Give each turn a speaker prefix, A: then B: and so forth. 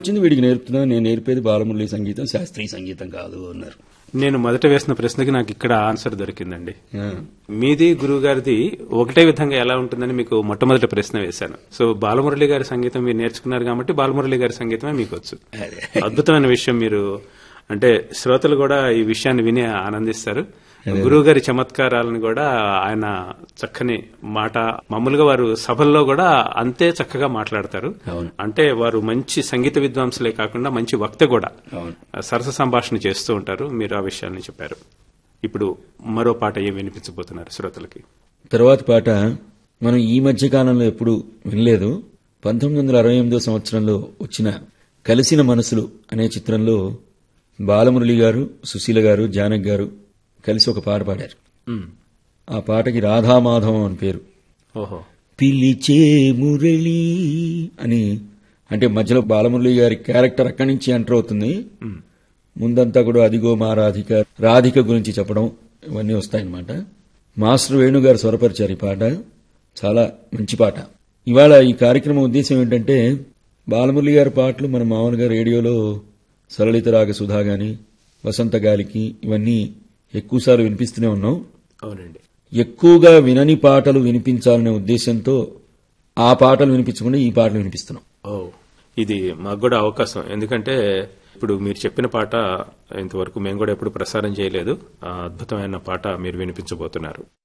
A: వచ్చింది వీడికి నేర్పుతున్నా నేను నేర్పేది బాలమురళి సంగీతం శాస్త్రీయ సంగీతం కాదు అన్నారు
B: నేను మొదట వేసిన ప్రశ్నకి నాకు ఇక్కడ ఆన్సర్ దొరికిందండి
A: ఆ,
B: మీది గురువు గారిది ఒకటే విధంగా ఎలా ఉంటుందని మీకు మొట్టమొదటి ప్రశ్న వేశాను సో బాలమురళి గారి సంగీతం మీరు నేర్చుకున్నారు కాబట్టి బాలమురళి గారి సంగీతమే మీకు వచ్చు
A: అదే
B: అద్భుతమైన విషయం మీరు అంటే శ్రోతలు కూడా ఈ విషయాన్ని విని ఆనందిస్తారు గురువు గారి చమత్కారాలను కూడా ఆయన చక్కని మాట మామూలుగా వారు సభల్లో కూడా అంతే చక్కగా మాట్లాడతారు
A: అవును.
B: అంటే వారు మంచి సంగీత విద్వాంసులే కాకుండా మంచి వక్త కూడా
A: అవును
B: సరస సంభాషణ చేస్తూ ఉంటారు మీరు ఆ విషయాన్ని చెప్పారు ఇప్పుడు మరో పాట ఏం వినిపించబోతున్నారు శ్రోతలకి
A: తర్వాత పాట మనం ఈ మధ్య కాలంలో ఎప్పుడు వినలేదు పంతొమ్మిది వందల అరవై ఎనిమిదో సంవత్సరంలో వచ్చిన కలిసిన మనసులు అనే చిత్రంలో బాలమురళి గారు సుశీల గారు జానక్ గారు కలిసి ఒక పాట పాడారు
B: మ్.
A: ఆ పాటకి రాధామాధవం అని పేరు
B: ఓహో
A: పిలిచే మురళి అని అంటే మధ్యలో బాలమురళి గారి క్యారెక్టర్ అక్కడి నుంచి ఎంటర్ అవుతుంది
B: మ్.
A: ముందంతా కూడా అదిగో మా రాధిక రాధిక గురించి చెప్పడం ఇవన్నీ వస్తాయన్నమాట మాస్టర్ వేణుగారు స్వరపరిచారు ఈ పాట చాలా మంచి పాట ఇవాళ ఈ కార్యక్రమం ఉద్దేశం ఏంటంటే బాలమురళి గారి పాటలు మన మామూలుగా రేడియోలో సరళిత రాగ సుధా గాని వసంత గాలికి ఇవన్నీ ఎక్కువసార్లు వినిపిస్తూనే ఉన్నాం
B: అవునండి
A: ఎక్కువగా వినని పాటలు వినిపించాలనే ఉద్దేశంతో ఆ పాటలు వినిపించకుండా ఈ పాటలు వినిపిస్తున్నాం
B: ఓ ఇది మాకు కూడా అవకాశం ఎందుకంటే ఇప్పుడు మీరు చెప్పిన పాట ఇంతవరకు మేము కూడా ఎప్పుడు ప్రసారం చేయలేదు ఆ అద్భుతమైన పాట మీరు వినిపించబోతున్నారు